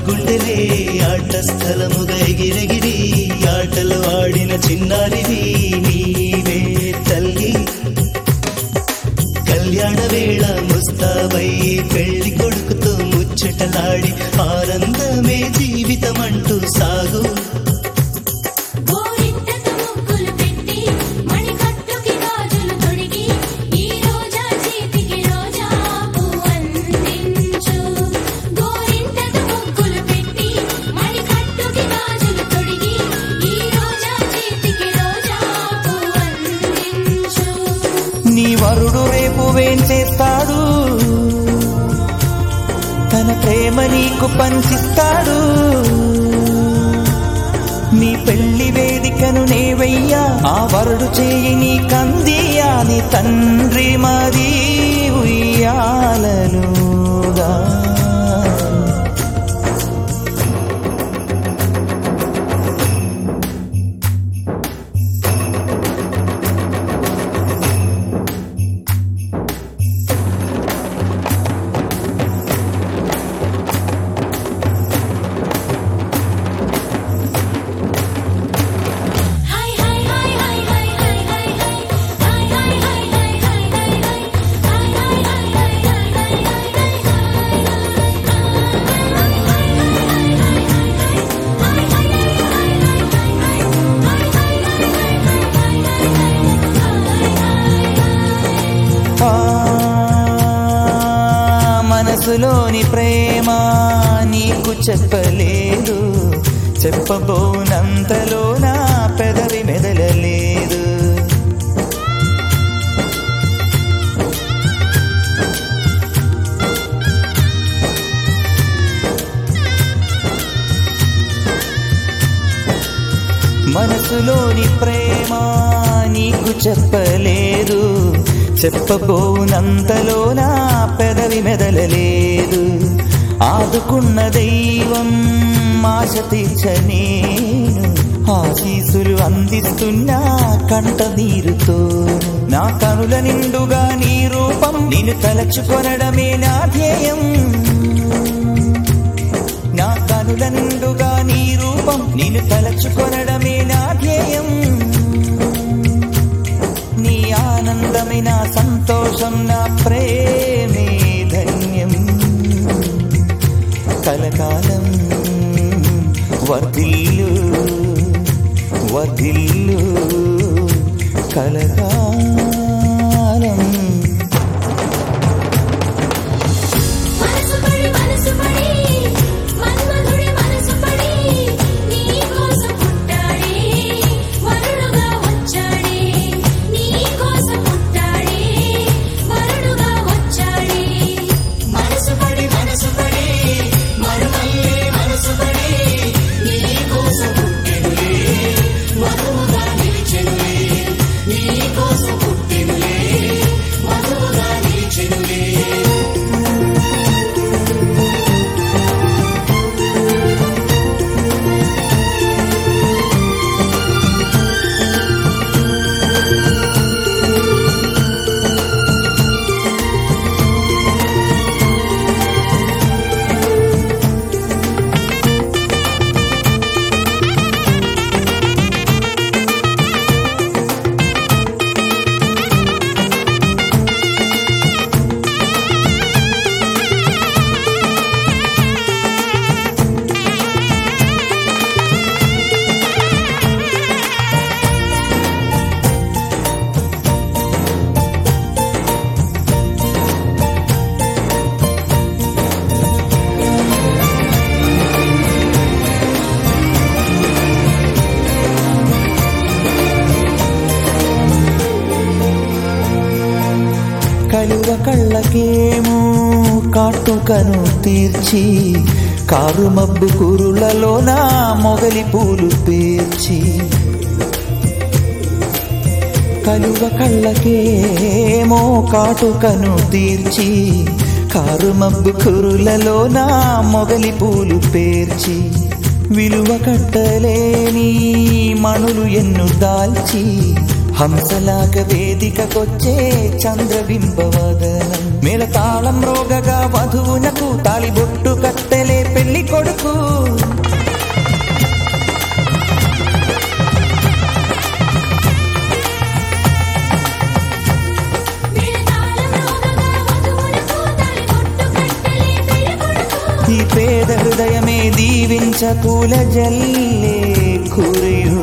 గుండెలే ఆట స్థలముగా ఎగిరెగిరి ఆటలు ఆడిన చిన్నారివి నీవే తల్లి కళ్యాణ వేళ ముస్తాబై పెళ్లి కొడుకుతో ముచ్చటలాడి ఆనందమే జీవితం అంటూ సాగు గోరింటకు ముగ్గులు పెట్టి మణికట్టుకి గాజులు తొడిగి ఈ రోజా చేతికి రోజా పువ్వందించు గోరింటకు ముగ్గులు పెట్టి మణికట్టుకి గాజులు తొడిగి ఈ రోజా చేతికి రోజా పువ్వందించు నీ వరుడు రేపు వేం చేస్తాడు తన ప్రేమ నీకు పంచిస్తాడు నీ పెళ్లి వేదికను నేవయ్యా ఆ వరుడు చేయి నీ కందియా నీ తండ్రి మరీ ఉయ్యాలనుగా హై హై హై హై హై హై హై హై హై హై హై హై హై హై హై హై హై హై ఆ మనసులోని ప్రేమ నీకు చెప్పలేదు చెప్పబోనంతలో నా పెదవి మెదలలేదు మనసులోని ప్రేమ నీకు చెప్పలేదు చెప్పబోనంతలో నా పెదవి మెదలలేదు ఆదుకున్న దైవం ఆశ తీర్చ నేను ఆశీసులు అందిస్తున్నా కంట నీరుతో నా కనుల నిండుగా నీ రూపం నేను తలచుకొనడమే నా ధ్యేయం నా కనుల నిండుగా నీ రూపం నేను తలచుకొనడమే నా ధ్యేయం నీ ఆనందమే నా సంతోషం నా ప్రేమే ధన్యం కలకాలం వర్ధిల్లు వర్ధిల్లు కలకాలం మనసు పడి మనసు పడి మన్మధుడి మనసు పడి నీ కోసం పుట్టాడే వరుడుగా వచ్చాడే నీ కోసం పుట్టాడే వరుడుగా వచ్చాడే మనసు పడి మనసు పడి మరుమల్లే మనసు పడి నీ కోసం పుట్టెనులే వధువుగా నిలిచెనులే నీ కోసం పుట్టెనులే వధువుగా నిలిచెనులే కలువ కళ్ళకేమో కాటుకను తీర్చి కారు మబ్బు కురులలో నా మొగలి పూలు పేర్చి కలువ కళ్ళకేమో కాటుకను తీర్చి కారు మబ్బు కురులలో నా మొగలి పూలు పేర్చి విలువ కట్టలేని మణులు ఎన్ను దాల్చి హంసలాగ వేదికకొచ్చే చంద్రబింబవదనం మేళతాళం రోగగా వధువునకు తాళిబొట్టు కట్టెలే పెళ్లి కొడుకు ప్రతి పేద హృదయమే దీవించ పూల జల్లే కురియు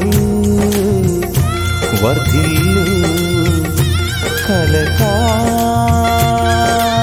వర్ధిల్లు కలకాలం